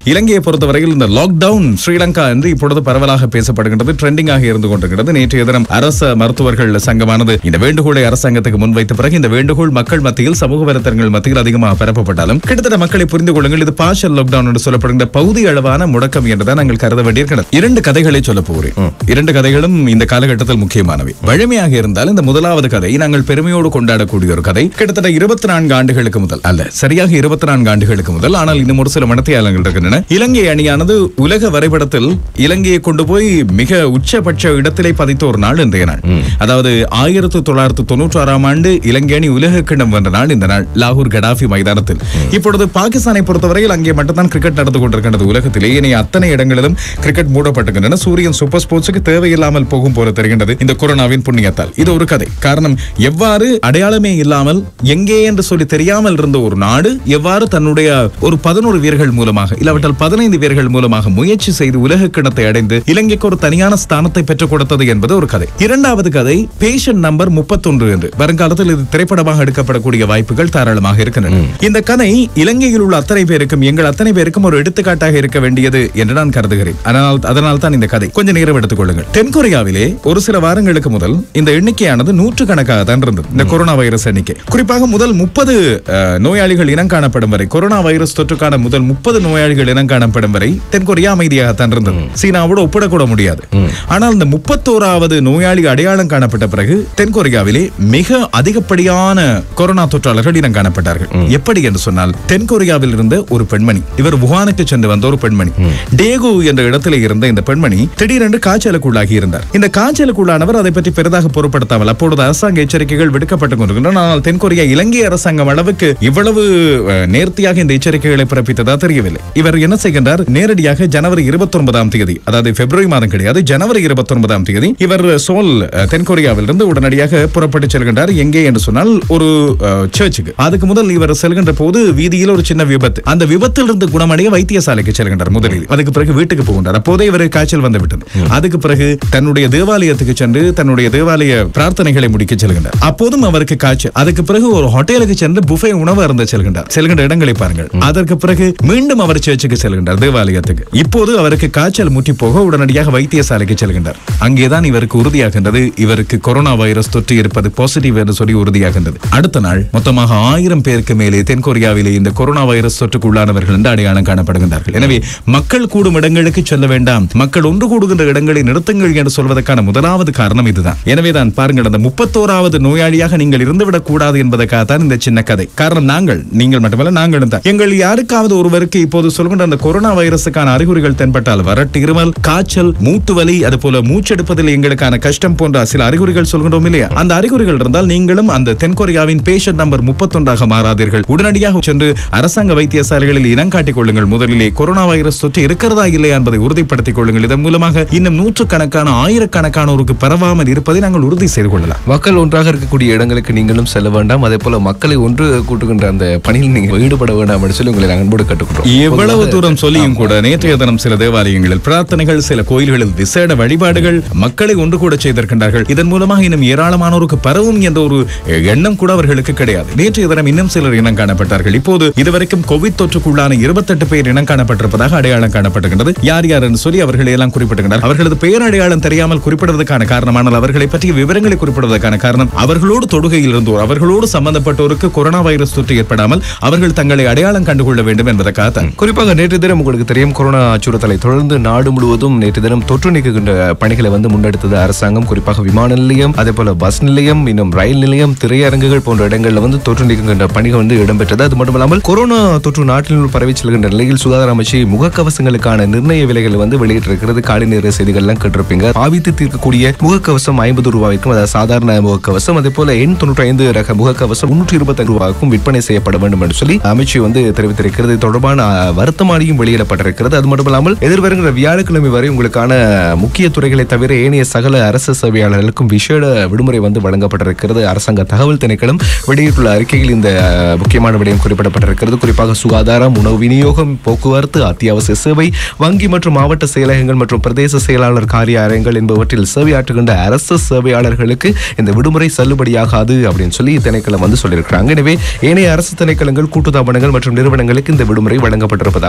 இலங்கையை பொறுத்தவரையில் இந்த லாக்டவுன் ஸ்ரீலங்கா என்று இப்பொழுது பரவலாக பேசப்படுகின்றது ட்ரெண்டிங்காக இருந்து கொண்டிருக்கிறது நேற்றைய தினம் அரச மருத்துவர்கள் சங்கமானது இந்த வேண்டுகோளை அரசாங்கத்துக்கு முன்வைத்த பிறகு இந்த வேண்டுகோள் மக்கள் மத்தியில் சமூக வலைத்தளங்கள் மத்தியில் அதிகமாக பரப்பப்பட்டாலும் கிட்டத்தட்ட மக்களை புரிந்து கொள்ளுங்கள் இது பார்ஷல் லாக்டவுன் என்று சொல்லப்படுகின்ற பகுதி அளவான முடக்கம் என்றுதான் நாங்கள் கருத வேண்டியிருக்கிறது இரண்டு கதைகளை சொல்ல போகிறேன் இரண்டு கதைகளும் இந்த காலகட்டத்தில் முக்கியமானவை வழமையாக இருந்தால் இந்த முதலாவது கதை நாங்கள் பெருமையோடு கொண்டாடக்கூடிய ஒரு கதை கிட்டத்தட்ட இருபத்தி நான்கு ஆண்டுகளுக்கு முதல் அல்ல சரியாக இருபத்தி நான்கு ஆண்டுகளுக்கு முதல் ஆனால் இன்னும் ஒரு சில மனத்தியாளர்கள் இருக்கின்றன இலங்கை அணியானது உலக வரைபடத்தில் இலங்கையை கொண்டு போய் மிக உச்சபட்ச இடத்திலே பதித்த ஒரு நாள் இன்றைய நாள் அதாவது ஆயிரத்தி தொள்ளாயிரத்தி தொண்ணூற்றி ஆறாம் ஆண்டு இலங்கை அணி உலக கிண்ணம் வென்ற நாள் இந்த நாள் லாகூர் கடாஃபி மைதானத்தில் இப்பொழுது பாகிஸ்தானை பொறுத்தவரையில் அங்கே மட்டும்தான் கிரிக்கெட் நடந்து கொண்டிருக்கின்றது உலகத்திலே இனி அத்தனை இடங்களிலும் கிரிக்கெட் மூடப்பட்டிருக்கின்றன சூரியன் சூப்பர் ஸ்போர்ட்ஸுக்கு தேவையில்லாமல் போகும் போல தெரிகின்றது இந்த கொரோனாவின் புண்ணியத்தால் இது ஒரு கதை காரணம் எவ்வாறு அடையாளமே இல்லாமல் எங்கே என்று சொல்லி தெரியாமல் இருந்த ஒரு நாடு எவ்வாறு தன்னுடைய ஒரு பதினோரு வீரர்கள் மூலமாக இல்லாவிட்டால் பதினைந்து வீரர்கள் மூலமாக முயற்சி செய்து உலக கிணத்தை அடைந்து இலங்கைக்கு ஒரு தனியான ஸ்தானத்தை பெற்றுக் கொடுத்தது என்பது ஒரு கதை இரண்டாவது கதை பேஷன் நம்பர் முப்பத்தொன்று என்று வருங்காலத்தில் இது திரைப்படமாக எடுக்கப்படக்கூடிய வாய்ப்புகள் தாராளமாக இருக்கின்றன இந்த கதை இலங்கையில் உள்ள அத்தனை பேருக்கும் எங்கள் அத்தனை பேருக்கும் ஒரு எடுத்துக்காட்டாக இருக்க வேண்டியது என்று நான் கருதுகிறேன் அதனால் அதனால் தான் இந்த கதை கொஞ்சம் நேரம் எடுத்துக் கொள்ளுங்கள் தென்கொரியாவிலே ஒரு சில வாரங்களுக்கு முதல் இந்த எண்ணிக்கையானது நூற்று கணக்காக தான் இருந்தது இந்த கொரோனா வைரஸ் எண்ணிக்கை குறிப்பாக முதல் முப்பது நோயாளிகள் இனம் காணப்படும் வரை கொரோனா வைரஸ் தொற்றுக்கான முதல் முப்பது நோயாளிகள் இனம் காணப்படும் வரை தென்கொரியா அமைதியாகத்தான் இருந்தது சீனாவோடு ஒப்பிடக்கூட முடியாது ஆனால் இந்த முப்பத்தோராவது நோயாளி அடையாளம் காணப்பட்ட பிறகு தென்கொரியாவிலே மிக அதிகப்படியான கொரோனா தொற்றாளர்கள் இனம் காணப்பட்டார்கள் எப்படி என்று சொன்னால் தென்கொரியாவில் இருந்த ஒரு பெண்மணி இவர் wuhaனுக்கு சென்று வந்த ஒரு பெண்மணி டேகு என்ற இடத்திலே இருந்த இந்த பெண்மணி திடீரென்று காய்ச்சலுக்குள்ளாகி இருந்தார் இந்த காய்ச்சலுக்குள்ளானவர் அதை பற்றி பெரிதாக பொருட்படுத்தாமல் அப்பொழுது அரசாங்க எச்சரிக்கைகள் விடுக்கப்பட்டுக் கொண்டிருக்கின்றன ஆனால் தென்கொரியா இலங்கை அரசாங்கம் அளவுக்கு இவ்வளவு அஹ், நேர்த்தியாக இந்த எச்சரிக்கைகளை பிறப்பித்ததா தெரியவில்லை இவர் என்ன செய்கின்றார் நேரடியாக ஜனவரி இருபத்தி ஒன்பதாம் தேதி அதாவது பிப்ரவரி மாதம் கிடையாது ஜனவரி இருபத்தி ஒன்பதாம் தேதி இவர் சோல் அஹ், தென்கொரியாவிலிருந்து உடனடியாக புறப்பட்டு செல்கின்றார் எங்கே என்று சொன்னால் ஒரு அஹ், சர்ச்சுக்கு அதுக்கு முதல் இவர் செல்கின்ற போது வீதியில் ஒரு சின்ன விபத்து அந்த விபத்தில் இருந்து குணமடைய வைத்தியசாலைக்கு செல்கின்றார் முதலில் அதுக்கு பிறகு வீட்டுக்கு போகின்றார் அப்போதே இவர் காய்ச்சல் வந்து விட்டது அதுக்கு பிறகு தன்னுடைய தேவாலயத்துக்கு சென்று தன்னுடைய தேவாலய பிரார்த்தனைகளை முடிக்க செல்கின்றார் அப்போதும் அவருக்கு காய்ச்சல் அதுக்கு பிறகு ஒரு ஹோட்டலுக்கு சென்று புஃபே உணவு அருந்த செல்கின்றார் செல்கின்ற இடங்களை பாருங்கள் அதற்கு பிறகு மீண்டும் அவர் சர்ச்சுக்கு செல்கின்றார் தேவாலயத்துக்கு இப்போது அவருக்கு காய்ச்சல் முற்றி போக உடனடியாக வைத்தியசாலைக்கு செல்கின்றார் அங்கேதான் இவருக்கு உறுதியாகின்றது இவருக்கு கொரோனா வைரஸ் தொற்று இருப்பது பாசிட்டிவ் என்று சொல்லி உறுதியாகின்றது அடுத்த நாள் மொத்தமாக ஆயிரம் பேருக்கு மேலே தென்கொரியாவிலே இந்த கொரோனா வைரஸ் தொற்றுக்குள்ளானவர்கள் என்று அடையாளம் காணப்படுகின்றார்கள் எனவே மக்கள் கூடும் இடங்களுக்கு செல்ல வேண்டாம் மக்கள் ஒன்று கூடுகின்ற இடங்களை நிறுத்துங்கள் என்று சொல்வதற்கான முதலாவது காரணம் இதுதான் எனவேதான் பாருங்கள் அந்த முப்பத்தோராவது நோயாளியாக நீங்கள் இருந்துவிடக் கூடாது என்பதற்காக தான் இந்த சின்ன கதை காரணம் நாங்கள் நீங்கள் மட்டுமல்ல நாங்களும் தான் எங்கள் யாருக்காவது ஒருவருக்கு இப்போது சொல்கின்ற அந்த கொரோனா வைரஸுக்கான அறிகுறிகள் தென்பட்டால் வறட்டு இருமல் காய்ச்சல் மூட்டு வலி அது போல மூச்செடுப்பதில் எங்களுக்கான கஷ்டம் போன்ற சில அறிகுறிகள் சொல்கின்றோம் இல்லையா அந்த அறிகுறிகள் இருந்தால் நீங்களும் அந்த தென்கொரியாவின் பேஷண்ட் நம்பர் முப்பத்தொன்றாக மாறாதீர்கள் உடனடியாக சென்று அரசாங்க வைத்தியசாலைகளில் இனம் காட்டிக் கொள்ளுங்கள் முதலிலே கொரோனா வைரஸ் தொற்று இருக்கிறதா இல்லையா என்பதை உறுதிப்படுத்திக் கொள்ளுங்கள் இதன் மூலமாக இன்னும் நூற்றுக்கணக்கான ஆயிரக்கணக்கானோருக்கு பரவாமல் இருப்பதை நாங்கள் உறுதி செய்து கொள்ளலாம் மக்கள் ஒன்றாக இருக்கக்கூடிய இடங்களுக்கு நீங்களும் செல்ல வேண்டாம் அதே போல மக்களை ஒன்று கூட்டுகின்ற அந்த பணியில் நீங்கள் ஈடுபட வேண்டாம் என்று சொல்லி உங்களை நாங்கள் அன்போடு கட்டுக்கிறோம் எவ்வளவு தூரம் சொல்லியும் கூட நேற்றைய தினம் சில தேவாலயங்களில் பிரார்த்தனைகள் சில கோயில்களில் விசேட வழிபாடுகள் மக்களை ஒன்று கூட செய்திருக்கின்றார்கள் இதன் மூலமாக இன்னும் ஏராளமானோருக்கு பரவும் என்ற ஒரு எண்ணம் கூட அவர்களுக்கு கிடையாது நேற்றைய தினம் இன்னும் சிலர் இனம் காணப்பட்டார்கள் இப்போது இதுவரைக்கும் கோவிட் தொற்றுக்குள்ளான இருபத்தெட்டு பேர் இனம் காணப்பட்டிருப்பதாக அடையாளம் காணப்பட்டிருக்கிறது யார் யார் என்று சொல்லி அவர்களை எல்லாம் குறிப்பிடுகின்றனர் அவர்களது பெயர் அடையாளம் தெரியாமல் குறிப்பிடுவதற்கான காரணமானால் அவர்களை பற்றிய விவரங்களை குறிப்பிடுவதற்கான காரணம் அவர்களோடு தொடுகையில் இருந்தோர் அவர்களோடு சம்பந்தப்பட்டோருக்கு கொரோனா வைரஸ் தொற்று ஏற்படாமல் அவர்கள் தங்களை அடையாளம் கண்டுகொள்ள வேண்டும் என்பதற்காக குறிப்பாக நேற்று தினம் உங்களுக்கு தெரியும் கொரோனா அச்சுறுத்தலை தொடர்ந்து நாடு முழுவதும் நேற்று தினம் தொற்று நீக்குகின்ற பணிகளை வந்து முன்னெடுத்தது அரசாங்கம் குறிப்பாக விமான நிலையம் அதே போல பஸ் நிலையம் இன்னும் ரயில் நிலையம் திரையரங்குகள் போன்ற இடங்களில் வந்து தொற்று நீக்குகின்ற பணிகள் வந்து இடம்பெற்றது அது மட்டுமல்லாமல் கொரோனா தொற்று நாட்டில் பரவி செல்கின்ற நிலையில் சுகாதார அமைச்சு முகக்கவசங்களுக்கான நிர்ணய விலைகள் வந்து வெளியிட்டிருக்கிறது காலை நேர செய்திகள்லாம் கேட்டிருப்பீங்க ஆவித்து தீர்க்கக்கூடிய முகக்கவசம் ஐம்பது ரூபாய்க்கும் அதாவது சாதாரண முகக்கவசம் அதே போல எண் தொண்ணூற்றி ஐந்து ரக முகக்கவசம் முன்னூற்றி இருபத்தி ரூபாய்க்கும் விற்பனை செய்யப்பட வேண்டும் என்று சொல்லி அமைச்சு வந்து தெரிவித்திருக்கிறது இது தொடர்பான அஹ், வருத்தமானியும் வெளியிடப்பட்டிருக்கிறது அது மட்டுமல்லாமல் எதிர்வருகிற வியாழக்கிழமை வரை உங்களுக்கான முக்கிய துறைகளை தவிர ஏனைய சகல அரசு சேவையாளர்களுக்கும் விசேட விடுமுறை வந்து வழங்கப்பட்டிருக்கிறது அரசாங்க தகவல் திணைக்களம் வெளியிட்டுள்ள அறிக்கையில் இந்த அஹ், முக்கியமான விடயம் குறிப்பிடப்பட்டிருக்கிறது குறிப்பாக சுகாதாரம் உணவு விநியோகம் போக்குவரத்து அத்தியாவசிய சேவை வங்கி மற்றும் மாவட்ட செயலகங்கள் மற்றும் பிரதேச செயலாளர் காரியாலயங்கள் என்பவற்றில் சேவையாற்றுகின்ற அரசு சேவையாளர்களுக்கு இந்த விடுமுறை செல்லுபடியாகாது அப்படின்னு சொல்லி திணைக்களம் வந்து சொல்லியிருக்கிறாங்க எனவே ஏனைய அரசு திணைக்களங்கள் கூட்டுத்தாபனங்கள் மற்றும் நிறுவனங்களுக்கு இந்த விடுமுறை வழங்கப்பட்டிருப்பதாக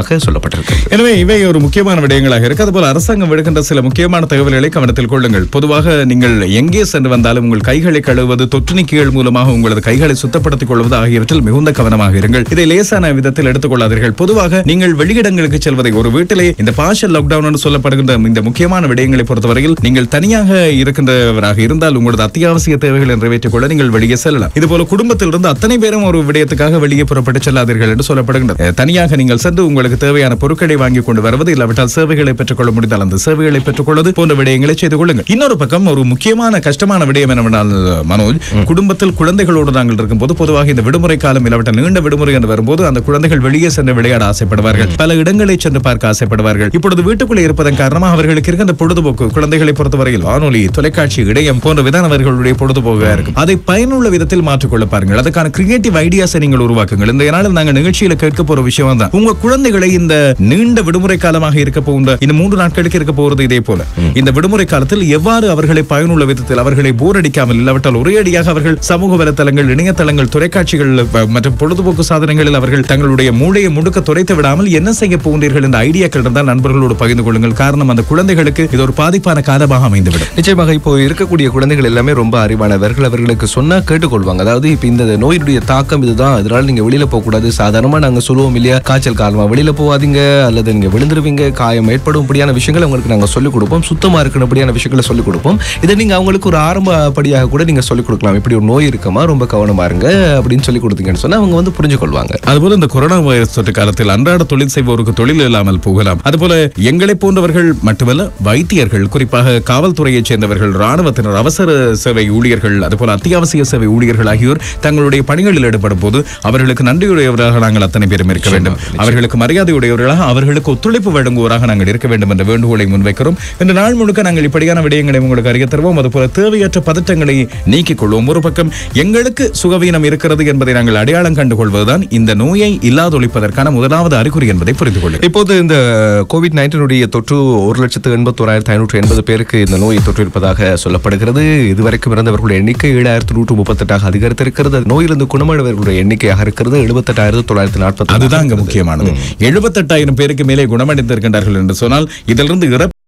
இருப்பதாக சொல்லப்பட்டிருக்கிறது எனவே இவை ஒரு முக்கியமான விடயங்களாக இருக்கு அதுபோல அரசாங்கம் விடுகின்ற சில முக்கியமான தகவல்களை கவனத்தில் கொள்ளுங்கள் பொதுவாக நீங்கள் எங்கே சென்று வந்தாலும் உங்கள் கைகளை கழுவுவது தொற்று நீக்கிகள் மூலமாக உங்களது கைகளை சுத்தப்படுத்திக் கொள்வது ஆகியவற்றில் மிகுந்த கவனமாக இருங்கள் இதை லேசான விதத்தில் எடுத்துக்கொள்ளாதீர்கள் பொதுவாக நீங்கள் வெளியிடங்களுக்கு செல்வதை ஒரு வீட்டிலே இந்த பார்ஷல் லாக்டவுன் என்று சொல்லப்படுகின்ற இந்த முக்கியமான விடயங்களை பொறுத்தவரையில் நீங்கள் தனியாக இருக்கின்றவராக இருந்தால் உங்களது அத்தியாவசிய தேவைகளை நிறைவேற்றிக் கொள்ள நீங்கள் வெளியே செல்லலாம் இதுபோல குடும்பத்திலிருந்து அத்தனை பேரும் ஒரு விடயத்துக்காக வெளியே புறப்பட்டு செல்லாதீர்கள் என்று சொல்லப்படுகின்றது அஹ், தனியாக நீங்கள் சென்று உங்களுக்கு தேவையான பொருட்களை வாங்கி கொண்டு வருவது இல்லாவிட்டால் சேவைகளை பெற்றுக்கொள்ள முடிந்தால் அந்த சேவைகளை பெற்றுக்கொள்வது போன்ற விடயங்களை செய்து கொள்ளுங்கள் இன்னொரு பக்கம் ஒரு முக்கியமான கஷ்டமான விடயம் என்னவென்றால் மனோஜ் குடும்பத்தில் குழந்தைகளோடு நாங்கள் இருக்கும்போது பொதுவாக இந்த விடுமுறை காலம் இல்லாவிட்டால் நீண்ட விடுமுறை என்று வரும்போது அந்த குழந்தைகள் வெளியே சென்று விளையாட ஆசைப்படுவார்கள் பல இடங்களை சென்று பார்க்க ஆசைப்படுவார்கள் இப்பொழுது வீட்டுக்குள்ளே இருப்பதன் காரணமாக அவர்களுக்கு இருக்கின்ற பொழுதுபோக்கு குழந்தைகளை பொறுத்தவரையில் வானொலி தொலைக்காட்சி இடையம் போன்ற விதான் அவர்களுடைய பொழுதுபோக்காக இருக்கும் அதை பயனுள்ள விதத்தில் மாற்றிக்கொள்ள பாருங்கள் அதுக்கான கிரியேட்டிவ் ஐடியாஸை நீங்கள் உருவாக்குங்கள் இந்த நாளில் நாங்கள் நிகழ்ச்சியில கேட்க போற விஷயம் தான் உங்க குழந்தைகளை இந்த நீண்ட விடுமுறை காலமாக இருக்க போகின்ற இந்த மூன்று நாட்களுக்கு இருக்க போறது இதே போல இந்த விடுமுறை காலத்தில் எவ்வாறு அவர்களை பயனுள்ள விதத்தில் அவர்களை போர் அடிக்காமல் இல்லாவிட்டால் ஒரேடியாக அவர்கள் சமூக வலைத்தளங்கள் இணையதளங்கள் தொலைக்காட்சிகள் அஹ், மற்றும் பொழுதுபோக்கு சாதனங்களில் அவர்கள் தங்களுடைய மூளையை முடுக்க துரைத்து விடாமல் என்ன செய்ய போகின்றீர்கள் என்ற ஐடியாக்கள் இருந்தால் நண்பர்களோடு பகிர்ந்து கொள்ளுங்கள் காரணம் அந்த குழந்தைகளுக்கு இது ஒரு பாதிப்பான காலமாக அமைந்துவிடும் நிச்சயமாக இப்போ இருக்கக்கூடிய குழந்தைகள் எல்லாமே ரொம்ப அறிவானவர்கள் அவர்களுக்கு சொன்னா கேட்டுக்கொள்வாங்க அதாவது இப்ப இந்த நோயினுடைய தாக்கம் இதுதான் அதனால நீங்க வெளியில போக கூடாது சாதாரணமா நாங்க சொல்லுவோம் இல்லையா காய்ச்சல் காலமா வெளியில போகாதீங்க அல்லது நீங்க விழுந்துருவீங்க காயம் ஏற்படும் இப்படியான விஷயங்களை உங்களுக்கு நாங்க சொல்லிக் கொடுப்போம் சுத்தமா இருக்கணும்படியான விஷயங்களை சொல்லிக் கொடுப்போம் இதை நீங்க அவங்களுக்கு ஒரு ஆரம்ப படியாக கூட நீங்க சொல்லிக் கொடுக்கலாம் இப்படி ஒரு நோய் இருக்குமா ரொம்ப கவனமா இருங்க அப்படின்னு சொல்லி கொடுத்தீங்கன்னு சொன்னா அவங்க வந்து புரிஞ்சு கொள்வாங்க அதுபோல இந்த கொரோனா வைரஸ் தொற்று காலத்தில் அன்றாட தொழில் செய்வோருக்கு தொழில் இல்லாமல் போகலாம் அதுபோல எங்களை போன்றவர்கள் மட்டுமல்ல வைத்தியர்கள் குறிப்பாக காவல்துறையைச் சேர்ந்தவர்கள் ராணுவத்தினர் அவசர சேவை ஊழியர்கள் அதுபோல அத்தியாவசிய சேவை ஊழியர்கள் ஆகியோர் தங்களுடைய பணிகளில் ஈடுபடும் போது அவர்களுக்கு நன்றியுடையவராக நாங்கள் அத்தனை பேரும் இருக்க வேண்டும் அவர்களுக்கு மரியாதையுடையவர்களாக அவர்களுக்கு ஒத்துழைப்பு வழங்குவோராக நாங்கள் இருக்க வேண்டும் என்ற வேண்டுகோளை முன்வைக்கிறோம் இந்த நாள் முழுக்க நாங்கள் இப்படியான விடயங்களை உங்களுக்கு அறிய தருவோம் அதுபோல தேவையற்ற பதற்றங்களை நீக்கிக் கொள்வோம் ஒரு பக்கம் எங்களுக்கு சுகவீனம் இருக்கிறது என்பதை நாங்கள் அடையாளம் கண்டு கொள்வதுதான் இந்த நோயை இல்லாதொழிப்பதற்கான முதலாவது அறிகுறி என்பதை புரிந்து கொள்ளுங்கள் இப்போது இந்த கோவிட் நைன்டீனுடைய தொற்று ஒரு லட்சத்து எண்பத்தோராயிரத்து ஐநூற்று எண்பது பேருக்கு இந்த நோய் தொற்று இருப்பதாக சொல்லப்படுகிறது இதுவரைக்கும் இறந்தவர்களுடைய எண்ணிக்கை ஏழாயிரத்து நூற்று முப்பத்தெட்டாக அதிகரித்திருக்கிறது நோயிலிருந்து குணமடைவர்களுடைய எண்ணிக்கையாக இருக்கிறது எழுபத்தெட்டாயிரத்து தொள்ளாயிரத்து நாற்பத்தி அதுதான் இங்க முக்கியமானது எழுபத்தெட்டாயிரம் பேருக்கு மேலே குணமடைந்திருக்கின்றார்கள் என்று சொன்னால் இதிலிருந்து இறப்பு